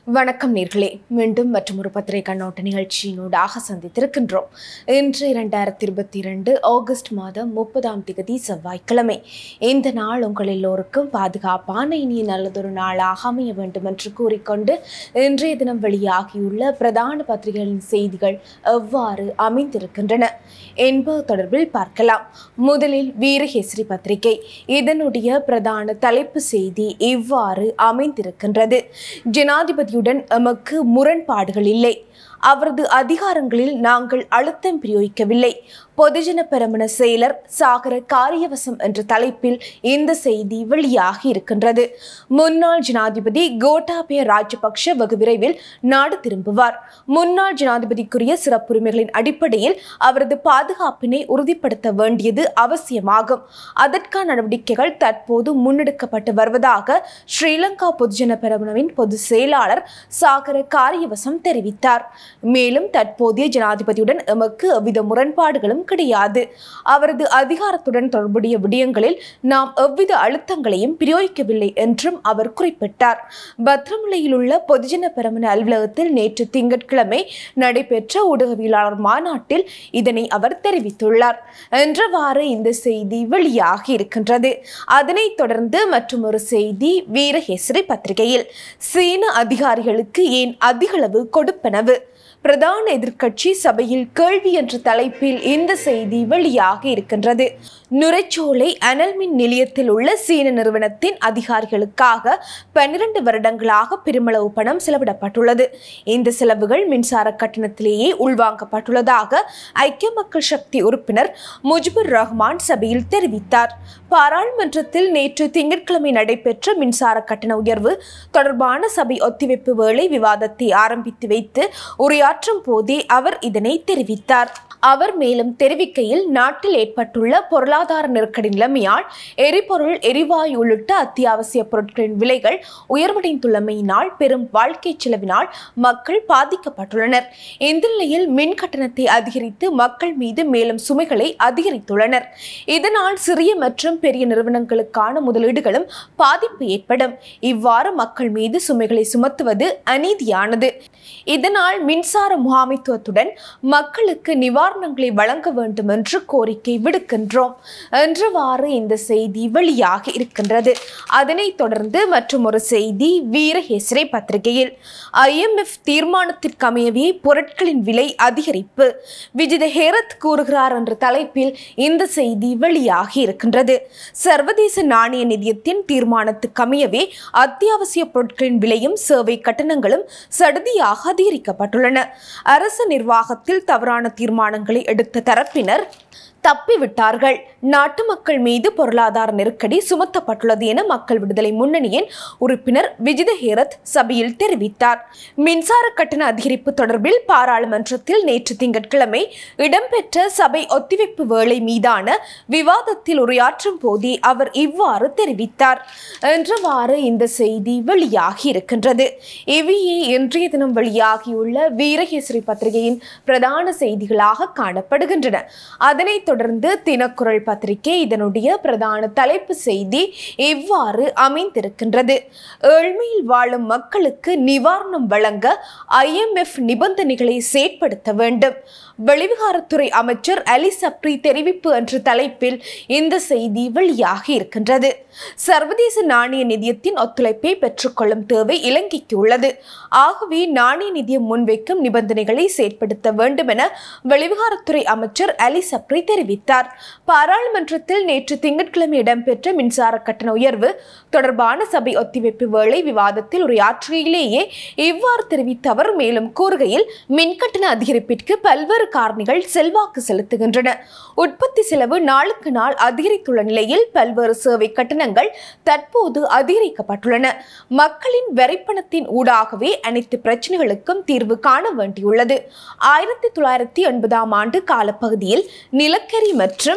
வணக்கம் நேர்களே மீண்டும் மற்றும் ஒரு பத்திரை கண்ணோட்ட நிகழ்ச்சியினூடாக சந்தித்திருக்கின்றோம் இன்று இரண்டாயிரத்தி இருபத்தி இரண்டு ஆகஸ்ட் மாதம் முப்பதாம் திகதி செவ்வாய்க்கிழமை இந்த நாள் உங்கள் எல்லோருக்கும் பாதுகாப்பான இனிய நல்லதொரு நாளாக அமைய வேண்டும் என்று கூறிக்கொண்டு இன்றைய தினம் வெளியாகியுள்ள பிரதான பத்திரிகைகளின் செய்திகள் எவ்வாறு அமைந்திருக்கின்றன என்பது தொடர்பில் பார்க்கலாம் முதலில் வீரகேசரி பத்திரிகை இதனுடைய பிரதான தலைப்பு செய்தி இவ்வாறு அமைந்திருக்கின்றது ஜனாதிபதியுடன் எமக்கு முரண்பாடுகள் இல்லை அவரது அதிகாரங்களில் நாங்கள் அழுத்தம் பிரயோகிக்கவில்லை பொதுஜன பெரமுன செயலர் சாகர காரியவசம் என்ற தலைப்பில் இந்த செய்தி வெளியாகி இருக்கின்றது முன்னாள் ஜனாதிபதி கோட்டாபய ராஜபக்ஷ வெகு விரைவில் நாடு திரும்புவார் முன்னாள் ஜனாதிபதிக்குரிய சிறப்புரிமைகளின் அடிப்படையில் அவரது பாதுகாப்பினை உறுதிப்படுத்த வேண்டியது அவசியமாகும் அதற்கான நடவடிக்கைகள் தற்போது முன்னெடுக்கப்பட்டு வருவதாக ஸ்ரீலங்கா பொதுஜன பெரமுனவின் பொதுச் செயலாளர் சாகர காரியவசம் தெரிவித்தார் மேலும் தற்போதைய ஜனாதிபதியுடன் எமக்கு எவ்வித முரண்பாடுகளும் கிடையாது அவரது அதிகாரத்துடன் தொடர்புடைய விடயங்களில் நாம் எவ்வித அழுத்தங்களையும் பிரயோகிக்கவில்லை என்றும் அவர் குறிப்பிட்டார் பத்ரமுலையில் உள்ள பொதுஜன பெரமுன அலுவலகத்தில் நேற்று திங்கட்கிழமை நடைபெற்ற ஊடகவியலாளர் மாநாட்டில் இதனை அவர் தெரிவித்துள்ளார் என்றவாறு இந்த செய்தி வெளியாகி இருக்கின்றது அதனைத் தொடர்ந்து மற்றும் ஒரு செய்தி வீரகேசரி பத்திரிகையில் சீன அதிகாரிகளுக்கு ஏன் அதிகளவு கொடுப்பனவு பிரதான எதிர்க்கட்சி சபையில் கேள்வி என்ற தலைப்பில் இந்த செய்தி வெளியாகி இருக்கின்றது நுரைச்சோலை அனல் மின் நிலையத்தில் உள்ள சீன நிறுவனத்தின் அதிகாரிகளுக்காக பன்னிரண்டு வருடங்களாக பெருமளவு பணம் செலவிடப்பட்டுள்ளது இந்த செலவுகள் மின்சார கட்டணத்திலேயே உள்வாங்கப்பட்டுள்ளதாக ஐக்கிய மக்கள் சக்தி உறுப்பினர் முஜிபுர் ரஹ்மான் சபையில் தெரிவித்தார் பாராளுமன்றத்தில் நேற்று திங்கட்கிழமை நடைபெற்ற மின்சார கட்டண உயர்வு தொடர்பான சபை ஒத்திவைப்பு வேளை விவாதத்தை ஆரம்பித்து வைத்து உரையாற்றும் போதே அவர் இதனை தெரிவித்தார் அவர் மேலும் தெரிவிக்கையில் நாட்டில் ஏற்பட்டுள்ள பொருளாதார நெருக்கடி நிலைமையால் எரிபொருள் எரிவாயு உள்ளிட்ட அத்தியாவசிய பொருட்களின் விலைகள் உயர்வடைந்துள்ளமையினால் பெரும் வாழ்க்கை செலவினால் மக்கள் பாதிக்கப்பட்டுள்ளனர் இந்த நிலையில் மின் கட்டணத்தை அதிகரித்து மக்கள் மீது மேலும் சுமைகளை அதிகரித்துள்ளனர் இதனால் சிறிய மற்றும் பெரிய நிறுவனங்களுக்கான முதலீடுகளும் பாதிப்பு ஏற்படும் இவ்வாறு மக்கள் மீது சுமைகளை சுமத்துவது அநீதியானது இதனால் மின்சார முகாமைத்துவத்துடன் மக்களுக்கு நிவாரணங்களை வழங்க வேண்டும் என்று கோரிக்கை விடுக்கின்றோம் என்றவாறு இந்த செய்தி வெளியாகி இருக்கின்றது அதனைத் தொடர்ந்து மற்றும் ஒரு செய்தி வீரகேசரி பத்திரிகையில் ஐஎம்எஃப் தீர்மானத்திற்கமையவே பொருட்களின் விலை அதிகரிப்பு விஜித ஹேரத் கூறுகிறார் என்ற தலைப்பில் இந்த செய்தி வெளியாகி இருக்கின்றது சர்வதேச நாணய நிதியத்தின் தீர்மானத்துக்கமையவே அத்தியாவசிய பொருட்களின் விலையும் சேவை கட்டணங்களும் சடுதியாக அதிகரிக்கப்பட்டுள்ளன அரசு நிர்வாகத்தில் தவறான தீர்மானங்களை எடுத்த தரப்பினர் தப்பிவிட்டார்கள் நாட்டு மக்கள் மீது பொருளாதார நெருக்கடி சுமத்தப்பட்டுள்ளது என மக்கள் விடுதலை முன்னணியின் உறுப்பினர் விஜித ஹேரத் சபையில் தெரிவித்தார் மின்சார கட்டண அதிகரிப்பு தொடர்பில் பாராளுமன்றத்தில் நேற்று திங்கட்கிழமை இடம்பெற்ற சபை ஒத்திவைப்பு வேளை மீதான விவாதத்தில் உரையாற்றும் போதே அவர் இவ்வாறு தெரிவித்தார் என்றவாறு இந்த செய்தி வெளியாகி இருக்கின்றது இவையே இன்றைய தினம் வெளியாகியுள்ள வீரகேசரி பத்திரிகையின் பிரதான செய்திகளாக காணப்படுகின்றன அதனைத் தொடர்ந்து தினக்குரல் பத்திரிகை இதனுடைய பிரதான தலைப்பு செய்தி இவ்வாறு அமைந்திருக்கின்றது ஏழ்மையில் வாழும் மக்களுக்கு நிவாரணம் வழங்க ஐஎம்எஃப் நிபந்தனைகளை செயற்படுத்த வேண்டும் வெளிவிகாரத்துறை அமைச்சர் அலி சப்ரி தெரிவிப்பு என்ற தலைப்பில் இந்த செய்தி வெளியாகி இருக்கின்றது சர்வதேச நாணய நிதியத்தின் ஒத்துழைப்பை பெற்றுக்கொள்ளும் தேவை இலங்கைக்கு உள்ளது ஆகவே நாணய நிதியம் முன்வைக்கும் நிபந்தனைகளை செயற்படுத்த வேண்டும் என வெளிவிகாரத்துறை அமைச்சர் அலி சப்ரி தெரிவித்தார் பாராளுமன்றத்தில் நேற்று திங்கட்கிழமை இடம்பெற்ற மின்சார கட்டண உயர்வு தொடர்பான சபை ஒத்திவைப்பு வேளை விவாதத்தில் உரையாற்றுகையிலேயே இவ்வாறு தெரிவித்த அவர் மேலும் கூறுகையில் மின்கட்டண அதிகரிப்பிற்கு பல்வேறு காரணிகள் செல்வாக்கு செலுத்துகின்றன உற்பத்தி செலவு நாளுக்கு நாள் அதிகரித்துள்ள நிலையில் பல்வேறு சேவை கட்டணங்கள் தற்போது அதிகரிக்கப்பட்டுள்ளன மக்களின் வரிப்பணத்தின் ஊடாகவே அனைத்து பிரச்சனைகளுக்கும் தீர்வு காண வேண்டியுள்ளது ஆயிரத்தி தொள்ளாயிரத்தி எண்பதாம் ஆண்டு காலப்பகுதியில் நிலக்கரி மற்றும்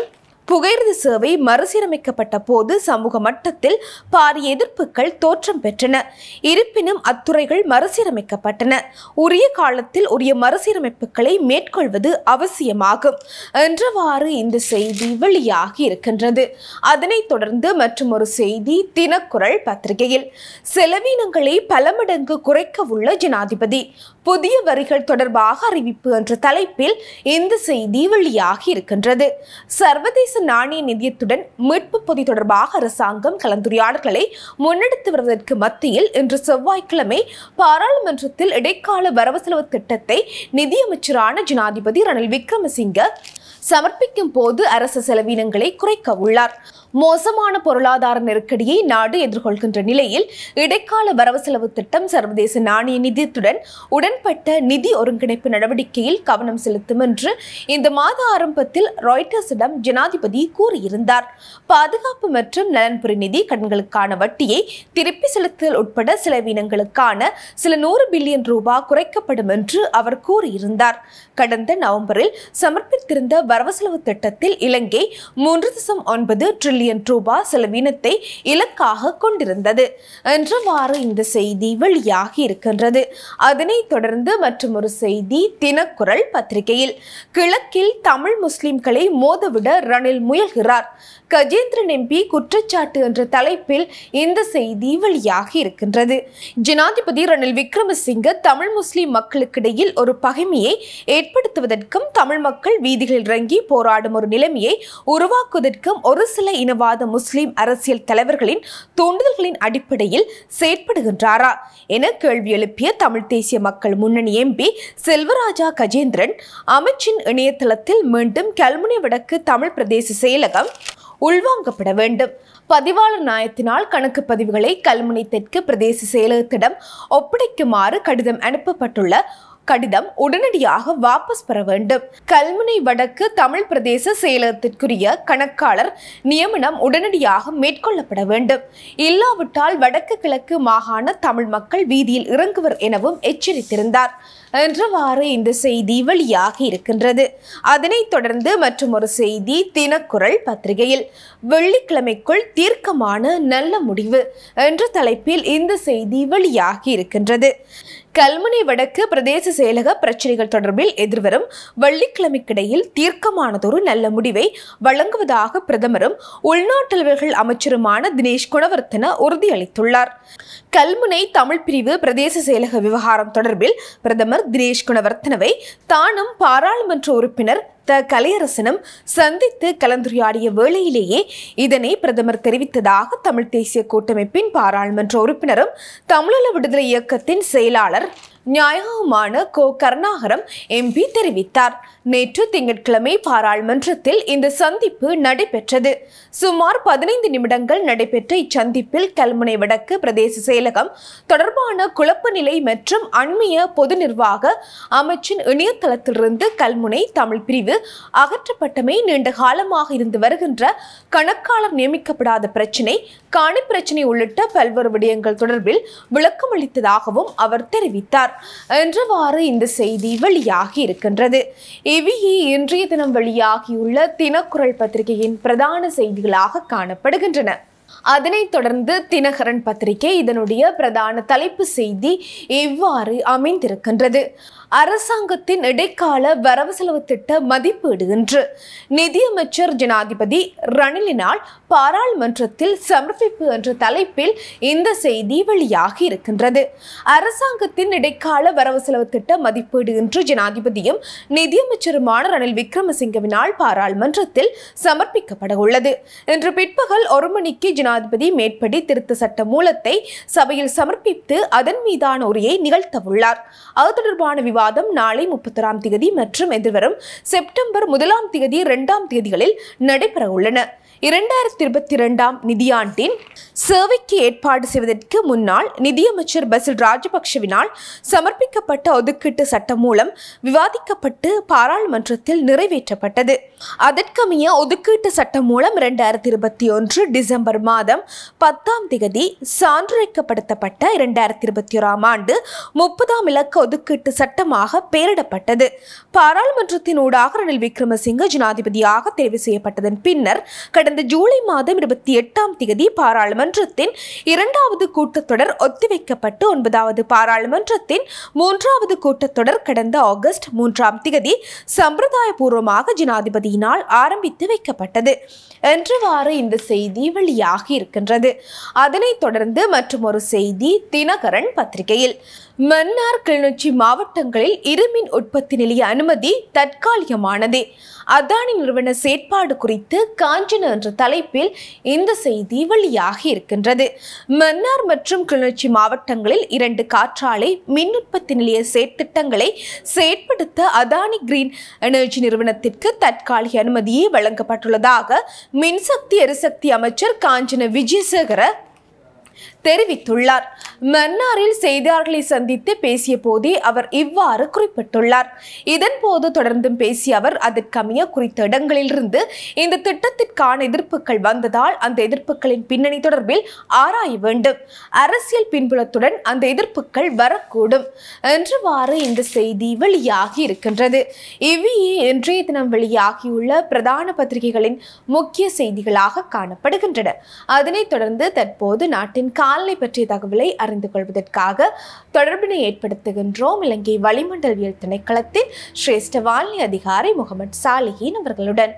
புகையிரத சேவை மறுசீரமைக்கப்பட்ட போது சமூக மட்டத்தில் பாரிய எதிர்ப்புகள் தோற்றம் பெற்றன இருப்பினும் அத்துறைகள் மறுசீரமைக்கப்பட்டன உரிய காலத்தில் உரிய மறுசீரமைப்புகளை மேற்கொள்வது அவசியமாகும் என்றவாறு இந்த செய்தி வெளியாகி இருக்கின்றது அதனைத் தொடர்ந்து மற்றும் ஒரு செய்தி தினக்குரல் பத்திரிகையில் செலவினங்களை பல மடங்கு குறைக்க உள்ள ஜனாதிபதி புதிய வரிகள் தொடர்பாக அறிவிப்பு என்ற தலைப்பில் இந்த செய்தி வெளியாகி இருக்கின்றது சர்வதேச நாணய நிதியத்துடன் மீட்பு பொதி தொடர்பாக அரசாங்கம் கலந்துரையாடல்களை முன்னெடுத்து வருவதற்கு மத்தியில் இன்று செவ்வாய்க்கிழமை பாராளுமன்றத்தில் இடைக்கால வரவு செலவு திட்டத்தை நிதியமைச்சரான ஜனாதிபதி ரணில் விக்ரமசிங்க சமர்ப்பிக்கும் போது அரசு செலவினங்களை குறைக்க உள்ளார் மோசமான பொருளாதார நெருக்கடியை நாடு எதிர்கொள்கின்ற நிலையில் இடைக்கால வரவு செலவு திட்டம் சர்வதேச நாணய நிதியத்துடன் உடன்பட்ட நிதி ஒருங்கிணைப்பு நடவடிக்கையில் கவனம் செலுத்தும் என்று இந்த மாத ஆரம்பத்தில் ராய்டர்ஸிடம் ஜனாதிபதி கூறியிருந்தார் பாதுகாப்பு மற்றும் நலன்புரி நிதி கடன்களுக்கான வட்டியை திருப்பி செலுத்துதல் உட்பட செலவினங்களுக்கான சில நூறு பில்லியன் ரூபாய் குறைக்கப்படும் என்று அவர் கூறியிருந்தார் கடந்த நவம்பரில் சமர்ப்பித்திருந்த வரவு செலவு திட்டத்தில் இலங்கை மூன்று தசம் ஒன்பது டிரில்லியன் ரூபாய் செலவினத்தை இலக்காக கொண்டிருந்தது என்றவாறு இந்த செய்தி வெளியாகி இருக்கின்றது அதனைத் தொடர்ந்து மற்றும் ஒரு செய்தி தினக்குரல் பத்திரிகையில் கிழக்கில் தமிழ் முஸ்லிம்களை மோதவிட ரணில் முயல்கிறார் கஜேந்திரன் எம்பி குற்றச்சாட்டு என்ற தலைப்பில் இந்த செய்தி வெளியாகி இருக்கின்றது ஜனாதிபதி ரணில் விக்ரமசிங்க தமிழ் முஸ்லிம் மக்களுக்கிடையில் ஒரு பகைமையை ஏற்படுத்துவதற்கும் தமிழ் மக்கள் வீதிகளில் இறங்கி போராடும் ஒரு நிலைமையை உருவாக்குவதற்கும் ஒரு சில இனவாத முஸ்லிம் அரசியல் தலைவர்களின் தூண்டுதல்களின் அடிப்படையில் செயற்படுகின்றாரா என கேள்வி எழுப்பிய தமிழ் தேசிய மக்கள் முன்னணி எம்பி செல்வராஜா கஜேந்திரன் அமைச்சின் இணையதளத்தில் மீண்டும் கல்முனை வடக்கு தமிழ் பிரதேச செயலகம் உள்வாங்கப்பட வேண்டும் பதிவாளர் நியாயத்தினால் கணக்கு பதிவுகளை கல்முனை தெற்கு பிரதேச செயலகத்திடம் ஒப்படைக்குமாறு கடிதம் அனுப்பப்பட்டுள்ள கடிதம் உடனடியாக வாபஸ் பெற வேண்டும் கல்முனை வடக்கு தமிழ் பிரதேச செயலகத்திற்குரிய கணக்காளர் நியமனம் உடனடியாக மேற்கொள்ளப்பட வேண்டும் இல்லாவிட்டால் வடக்கு கிழக்கு மாகாண தமிழ் மக்கள் வீதியில் இறங்குவர் எனவும் எச்சரித்திருந்தார் என்றவாறு இந்த செய்தி வெளியாகி இருக்கின்றது அதனைத் தொடர்ந்து மற்றும் ஒரு செய்தி தினக்குரல் பத்திரிகையில் வெள்ளிக்கிழமைக்குள் தீர்க்கமான நல்ல முடிவு என்ற தலைப்பில் இந்த செய்தி வெளியாகி இருக்கின்றது கல்முனை வடக்கு பிரதேச செயலக பிரச்சனைகள் தொடர்பில் எதிர்வரும் வெள்ளிக்கிழமைக்கிடையில் தீர்க்கமானதொரு நல்ல முடிவை வழங்குவதாக பிரதமரும் உள்நாட்டலுவல்கள் அமைச்சருமான தினேஷ் குணவர்த்தன உறுதியளித்துள்ளார் கல்முனை தமிழ் பிரிவு பிரதேச செயலக விவகாரம் தொடர்பில் பிரதமர் தினேஷ் குணவர்த்தனவை தானும் பாராளுமன்ற உறுப்பினர் த கலையரசனும் சந்தித்து கலந்துரையாடிய வேளையிலேயே இதனை பிரதமர் தெரிவித்ததாக தமிழ் தேசிய கூட்டமைப்பின் பாராளுமன்ற உறுப்பினரும் தமிழீழ விடுதலை இயக்கத்தின் செயலாளர் நியாயமான கோ கருணாகரம் எம்பி தெரிவித்தார் நேற்று திங்கட்கிழமை பாராளுமன்றத்தில் இந்த சந்திப்பு நடைபெற்றது சுமார் பதினைந்து நிமிடங்கள் நடைபெற்ற இச்சந்திப்பில் கல்முனை வடக்கு பிரதேச செயலகம் தொடர்பான குழப்ப நிலை மற்றும் அண்மைய பொது நிர்வாக அமைச்சின் இணையதளத்திலிருந்து கல்முனை தமிழ் பிரிவு அகற்றப்பட்டமை நீண்ட காலமாக இருந்து வருகின்ற கணக்காளர் நியமிக்கப்படாத பிரச்சினை காணி பிரச்சினை உள்ளிட்ட பல்வேறு விடயங்கள் தொடர்பில் விளக்கமளித்ததாகவும் அவர் தெரிவித்தார் என்றவாறு இந்த செய்தி வெளியாகி இருக்கின்றது இவையே இன்றைய தினம் வெளியாகியுள்ள தினக்குரல் பத்திரிகையின் பிரதான செய்திகளாக காணப்படுகின்றன அதனைத் தொடர்ந்து தினகரன் பத்திரிகை இதனுடைய பிரதான தலைப்பு செய்தி இவ்வாறு அமைந்திருக்கின்றது அரசாங்கத்தின் இடைக்கால வரவு செலவு திட்ட மதிப்பீடு என்று நிதியமைச்சர் ஜனாதிபதி ரணிலினால் பாராளுமன்றத்தில் சமர்ப்பிப்பு என்ற தலைப்பில் இந்த செய்தி வெளியாகி இருக்கின்றது அரசாங்கத்தின் இடைக்கால வரவு செலவு திட்ட மதிப்பீடு என்று ஜனாதிபதியும் நிதியமைச்சருமான ரணில் விக்ரமசிங்கவினால் பாராளுமன்றத்தில் சமர்ப்பிக்கப்பட உள்ளது இன்று பிற்பகல் ஒரு மணிக்கு ஜனாதிபதி மேற்படி திருத்த சட்ட மூலத்தை சபையில் சமர்ப்பித்து அதன் மீதான உரையை நிகழ்த்தவுள்ளார் அது தொடர்பான விவாதம் நாளை முப்பத்தொராம் தேதி மற்றும் எதிர்வரும் செப்டம்பர் முதலாம் தேதி இரண்டாம் தேதிகளில் நடைபெற உள்ளன இரண்டாயிரத்தி இருபத்தி இரண்டாம் நிதியாண்டின் சேவைக்கு ஏற்பாடு செய்வதற்கு முன்னாள் நிதியமைச்சர் பசில் ராஜபக்ஷவினால் சமர்ப்பிக்கப்பட்ட ஒதுக்கீட்டு சட்டம் மூலம் விவாதிக்கப்பட்டு பாராளுமன்றத்தில் நிறைவேற்றப்பட்டது அதற்கமைய ஒதுக்கீட்டு சட்டம் மூலம் இரண்டாயிரத்தி இருபத்தி ஒன்று டிசம்பர் மாதம் பத்தாம் திகதி சான்றிழைக்கப்படுத்தப்பட்ட இரண்டாயிரத்தி இருபத்தி ஓராம் ஆண்டு முப்பதாம் இலக்க ஒதுக்கீட்டு சட்டமாக பெயரிடப்பட்டது பாராளுமன்றத்தின் ஊடாக ரணில் விக்ரமசிங்க ஜனாதிபதியாக தெரிவு செய்யப்பட்டதன் பின்னர் கடந்த ஜூலை மாதம் இருபத்தி எட்டாம் தேதி பாராளுமன்றத்தின் இரண்டாவது கூட்டத்தொடர் ஒத்திவைக்கப்பட்டு ஒன்பதாவது பாராளுமன்றத்தின் மூன்றாவது கூட்டத்தொடர் கடந்த ஆகஸ்ட் மூன்றாம் தேதி சம்பிரதாயபூர்வமாக ஜனாதிபதியினால் ஆரம்பித்து வைக்கப்பட்டது என்றவாறு இந்த செய்தி வெளியாகி இருக்கின்றது அதனைத் தொடர்ந்து மற்றும் ஒரு செய்தி தினகரன் பத்திரிகையில் மன்னார் கிளிநொச்சி மாவட்டங்களில் இருமின் உற்பத்தி நிலைய அனுமதி தற்காலிகமானதே அதானி நிறுவன செயற்பாடு குறித்து காஞ்சன என்ற தலைப்பில் இந்த செய்தி வெளியாகி இருக்கின்றது மன்னார் மற்றும் கிளிநொச்சி மாவட்டங்களில் இரண்டு காற்றாலை மின் உற்பத்தி நிலைய செயற்திட்டங்களை செயற்படுத்த அதானி கிரீன் எனர்ஜி நிறுவனத்திற்கு தற்காலிக அனுமதியே வழங்கப்பட்டுள்ளதாக மின்சக்தி எரிசக்தி அமைச்சர் காஞ்சன விஜயசேகர தெரிவித்துள்ளார் மன்னாரில் செய்தியாளர்களை சந்தித்து பேசிய போதே அவர் இவ்வாறு குறிப்பிட்டுள்ளார் இதன் போது தொடர்ந்தும் பேசிய அவர் அதற்கமைய குறித்த இடங்களிலிருந்து இந்த திட்டத்திற்கான எதிர்ப்புகள் வந்ததால் அந்த எதிர்ப்புகளின் பின்னணி தொடர்பில் ஆராய வேண்டும் அரசியல் பின்புலத்துடன் அந்த எதிர்ப்புகள் வரக்கூடும் என்றுவாறு இந்த செய்தி வெளியாகி இருக்கின்றது இவையே இன்றைய தினம் வெளியாகியுள்ள பிரதான பத்திரிகைகளின் முக்கிய செய்திகளாக காணப்படுகின்றன அதனைத் தொடர்ந்து தற்போது நாட்டின் காலநிலை பற்றிய தகவலை அறிந்து கொள்வதற்காக தொடர்பினை ஏற்படுத்துகின்றோம் இலங்கை வளிமண்டலவியல் திணைக்களத்தின் சிரேஷ்ட வானிலை அதிகாரி முகமது சாலிஹின் அவர்களுடன்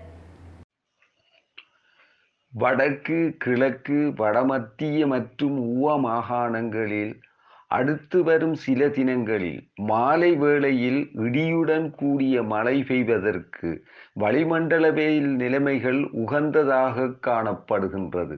வடக்கு கிழக்கு வடமத்திய மற்றும் உவ மாகாணங்களில் அடுத்து வரும் சில தினங்களில் மாலை வேளையில் இடியுடன் கூடிய மழை பெய்வதற்கு வளிமண்டலவியல் நிலைமைகள் உகந்ததாக காணப்படுகின்றது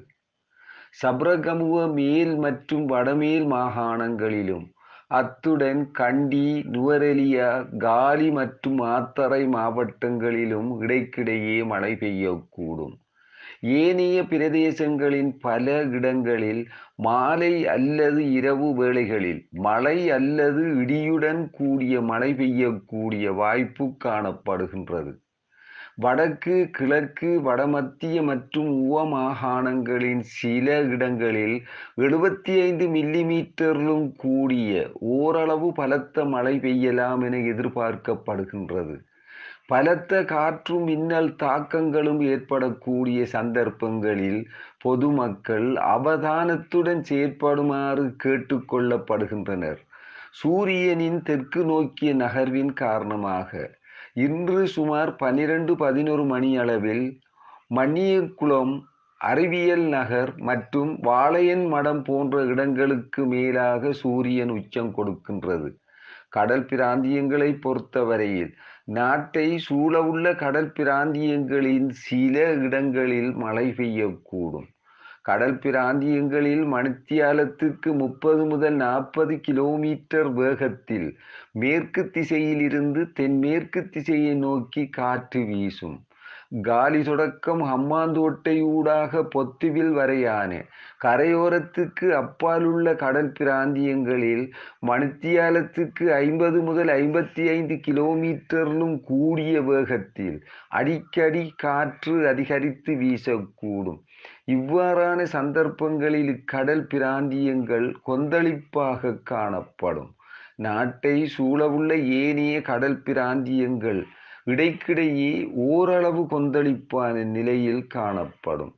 சப்ரகமுவ மேல் மற்றும் வடமேல் மாகாணங்களிலும் அத்துடன் கண்டி நுவரெலியா காலி மற்றும் ஆத்தரை மாவட்டங்களிலும் இடைக்கிடையே மழை பெய்யக்கூடும் ஏனைய பிரதேசங்களின் பல இடங்களில் மாலை அல்லது இரவு வேளைகளில் மழை அல்லது இடியுடன் கூடிய மழை பெய்யக்கூடிய வாய்ப்பு காணப்படுகின்றது வடக்கு கிழக்கு வடமத்திய மற்றும் உவ மாகாணங்களின் சில இடங்களில் எழுபத்தி ஐந்து மில்லிமீட்டரிலும் கூடிய ஓரளவு பலத்த மழை பெய்யலாம் என எதிர்பார்க்கப்படுகின்றது பலத்த காற்று மின்னல் தாக்கங்களும் ஏற்படக்கூடிய சந்தர்ப்பங்களில் பொதுமக்கள் அவதானத்துடன் செயற்படுமாறு கேட்டுக்கொள்ளப்படுகின்றனர் சூரியனின் தெற்கு நோக்கிய நகர்வின் காரணமாக இன்று சுமார் பனிரெண்டு பதினொரு மணி அளவில் மணியகுளம் அறிவியல் நகர் மற்றும் வாளையன் மடம் போன்ற இடங்களுக்கு மேலாக சூரியன் உச்சம் கொடுக்கின்றது கடல் பிராந்தியங்களை பொறுத்தவரையில் நாட்டை சூழவுள்ள கடல் பிராந்தியங்களின் சில இடங்களில் மழை பெய்யக்கூடும் கடல் பிராந்தியங்களில் மணித்தியாலத்துக்கு முப்பது முதல் நாற்பது கிலோமீட்டர் வேகத்தில் மேற்கு திசையிலிருந்து தென்மேற்கு திசையை நோக்கி காற்று வீசும் காலி தொடக்கம் ஹம்மாந்தோட்டை ஊடாக பொத்துவில் வரையான கரையோரத்துக்கு அப்பாலுள்ள கடல் பிராந்தியங்களில் மணித்தியாலத்துக்கு ஐம்பது முதல் ஐம்பத்தி ஐந்து கிலோமீட்டரிலும் கூடிய வேகத்தில் அடிக்கடி காற்று அதிகரித்து வீசக்கூடும் இவ்வாறான சந்தர்ப்பங்களில் கடல் பிராந்தியங்கள் கொந்தளிப்பாக காணப்படும் நாட்டை சூழவுள்ள ஏனைய கடல் பிராந்தியங்கள் இடைக்கிடையே ஓரளவு கொந்தளிப்பான நிலையில் காணப்படும்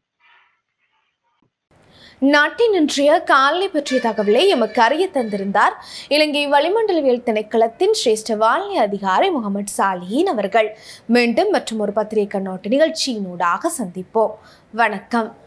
நாட்டின் இன்றைய காலநிலை பற்றிய தகவலை எமக்கு அறிய தந்திருந்தார் இலங்கை வளிமண்டலவியல் திணைக்களத்தின் சிரேஷ்ட வானிலை அதிகாரி முகமது சாலிஹின் அவர்கள் மீண்டும் மற்றும் ஒரு பத்திரிகை கண்ணோட்ட நிகழ்ச்சியினூடாக சந்திப்போம் வணக்கம்